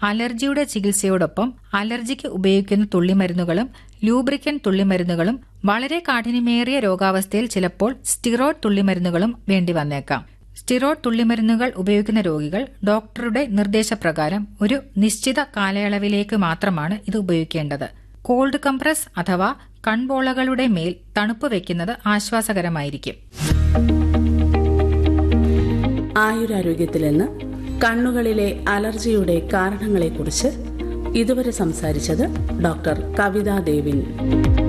അലർജിയുടെ ചികിത്സയോടൊപ്പം അലർജിക്ക് ഉപയോഗിക്കുന്ന തുള്ളിമരുന്നുകളും ലൂബ്രിക്കൻ തുള്ളിമരുന്നുകളും വളരെ കാഠിന്യമേറിയ രോഗാവസ്ഥയിൽ ചിലപ്പോൾ സ്റ്റിറോയിഡ് തുള്ളിമരുന്നുകളും വേണ്ടി വന്നേക്കാം സ്റ്റിറോയിഡ് തുള്ളിമരുന്നുകൾ ഉപയോഗിക്കുന്ന രോഗികൾ ഡോക്ടറുടെ നിർദ്ദേശപ്രകാരം ഒരു നിശ്ചിത കാലയളവിലേക്ക് മാത്രമാണ് ഇത് ഉപയോഗിക്കേണ്ടത് കോൾഡ് കംപ്രസ് അഥവാ കൺപോളകളുടെ മേൽ തണുപ്പ് വയ്ക്കുന്നത് ആശ്വാസകരമായിരിക്കും ആയുരാരോഗ്യത്തിൽ നിന്ന് കണ്ണുകളിലെ അലർജിയുടെ കാരണങ്ങളെക്കുറിച്ച് ഇതുവരെ സംസാരിച്ചത് ഡോക്ടർ കവിതാ ദേവിൻ